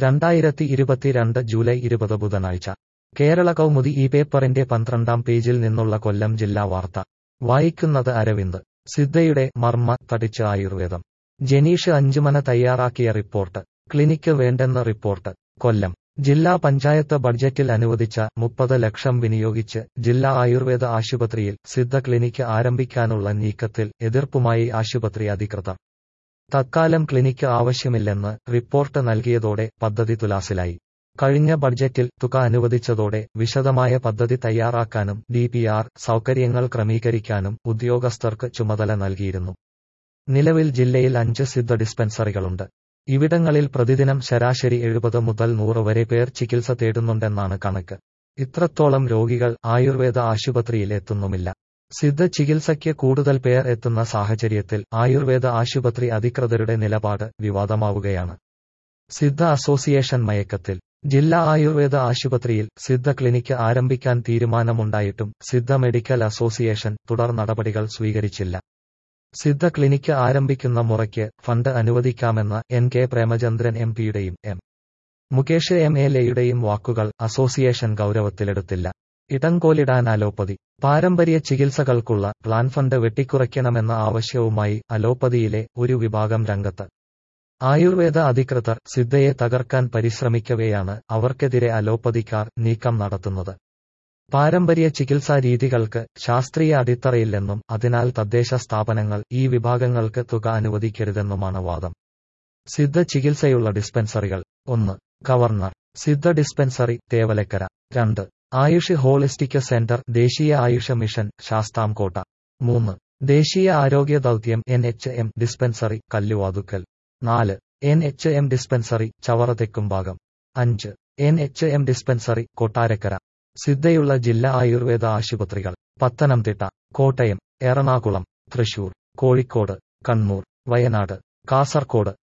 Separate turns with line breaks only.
രണ്ടായിരത്തി ഇരുപത്തിരണ്ട് ജൂലൈ ഇരുപത് ബുധനാഴ്ച കേരള കൗമുദി ഈ പേപ്പറിന്റെ പന്ത്രണ്ടാം പേജിൽ നിന്നുള്ള കൊല്ലം ജില്ലാ വാർത്ത വായിക്കുന്നത് അരവിന്ദ് സിദ്ധയുടെ മർമ്മ തടിച്ച് ആയുർവേദം ജനീഷ് അഞ്ചുമന തയ്യാറാക്കിയ റിപ്പോർട്ട് ക്ലിനിക്ക് വേണ്ടെന്ന റിപ്പോർട്ട് കൊല്ലം ജില്ലാ പഞ്ചായത്ത് ബഡ്ജറ്റിൽ അനുവദിച്ച മുപ്പത് ലക്ഷം വിനിയോഗിച്ച് ജില്ലാ ആയുർവേദ ആശുപത്രിയിൽ സിദ്ധ ക്ലിനിക്ക് ആരംഭിക്കാനുള്ള നീക്കത്തിൽ എതിർപ്പുമായി ആശുപത്രി അധികൃതർ തത്കാലം ക്ലിനിക്ക് ആവശ്യമില്ലെന്ന് റിപ്പോർട്ട് നൽകിയതോടെ പദ്ധതി തുലാസിലായി കഴിഞ്ഞ ബഡ്ജറ്റിൽ തുക അനുവദിച്ചതോടെ വിശദമായ പദ്ധതി തയ്യാറാക്കാനും ഡിപിആർ സൗകര്യങ്ങൾ ക്രമീകരിക്കാനും ഉദ്യോഗസ്ഥർക്ക് ചുമതല നൽകിയിരുന്നു നിലവിൽ ജില്ലയിൽ അഞ്ച് സിദ്ധ ഡിസ്പെൻസറികളുണ്ട് ഇവിടങ്ങളിൽ പ്രതിദിനം ശരാശരി എഴുപത് മുതൽ നൂറ് വരെ പേർ ചികിത്സ തേടുന്നുണ്ടെന്നാണ് കണക്ക് ഇത്രത്തോളം രോഗികൾ ആയുർവേദ ആശുപത്രിയിൽ എത്തുന്നുമില്ല സിദ്ധ ചികിത്സയ്ക്ക് കൂടുതൽ പേർ എത്തുന്ന സാഹചര്യത്തിൽ ആയുർവേദ ആശുപത്രി അധികൃതരുടെ നിലപാട് വിവാദമാവുകയാണ് സിദ്ധ അസോസിയേഷൻ മയക്കത്തിൽ ജില്ലാ ആയുർവേദ ആശുപത്രിയിൽ സിദ്ധ ക്ലിനിക്ക് ആരംഭിക്കാൻ തീരുമാനമുണ്ടായിട്ടും സിദ്ധ മെഡിക്കൽ അസോസിയേഷൻ തുടർ നടപടികൾ സ്വീകരിച്ചില്ല സിദ്ധ ക്ലിനിക്ക് ആരംഭിക്കുന്ന മുറയ്ക്ക് ഫണ്ട് അനുവദിക്കാമെന്ന എൻ കെ പ്രേമചന്ദ്രൻ എം പിയുടെയും എം മുകേഷ് എം എൽ എയുടെയും വാക്കുകൾ അസോസിയേഷൻ ഗൗരവത്തിലെടുത്തില്ല ഇടങ്കോലിടാൻ അലോപ്പതി പാരമ്പര്യ ചികിത്സകൾക്കുള്ള പ്ലാൻ ഫണ്ട് വെട്ടിക്കുറയ്ക്കണമെന്ന ആവശ്യവുമായി അലോപ്പതിയിലെ ഒരു വിഭാഗം രംഗത്ത് ആയുർവേദ അധികൃതർ സിദ്ധയെ തകർക്കാൻ പരിശ്രമിക്കവെയാണ് അവർക്കെതിരെ അലോപ്പതിക്കാർ നീക്കം നടത്തുന്നത് പാരമ്പര്യ ചികിത്സാ രീതികൾക്ക് ശാസ്ത്രീയ അടിത്തറയില്ലെന്നും അതിനാൽ തദ്ദേശ സ്ഥാപനങ്ങൾ ഈ വിഭാഗങ്ങൾക്ക് തുക അനുവദിക്കരുതെന്നുമാണ് വാദം സിദ്ധ ചികിത്സയുള്ള ഡിസ്പെൻസറികൾ ഒന്ന് ഗവർണർ സിദ്ധ ഡിസ്പെൻസറി തേവലക്കര രണ്ട് ആയുഷ് ഹോളിസ്റ്റിക് സെന്റർ ദേശീയ ആയുഷ മിഷൻ ശാസ്താംകോട്ട മൂന്ന് ദേശീയ ആരോഗ്യ ദൗത്യം N H M dispensary Kalluvathukkal നാല് N H M dispensary Chavara Thekkumbhagam അഞ്ച് N H M dispensary Kottarakkara സിദ്ധയുള്ള ജില്ലാ ആയുർവേദ ആശുപത്രികൾ പത്തനംതിട്ട കോട്ടയം എറണാകുളം തൃശൂർ കോഴിക്കോട് കണ്ണൂർ വയനാട് കാസർകോട്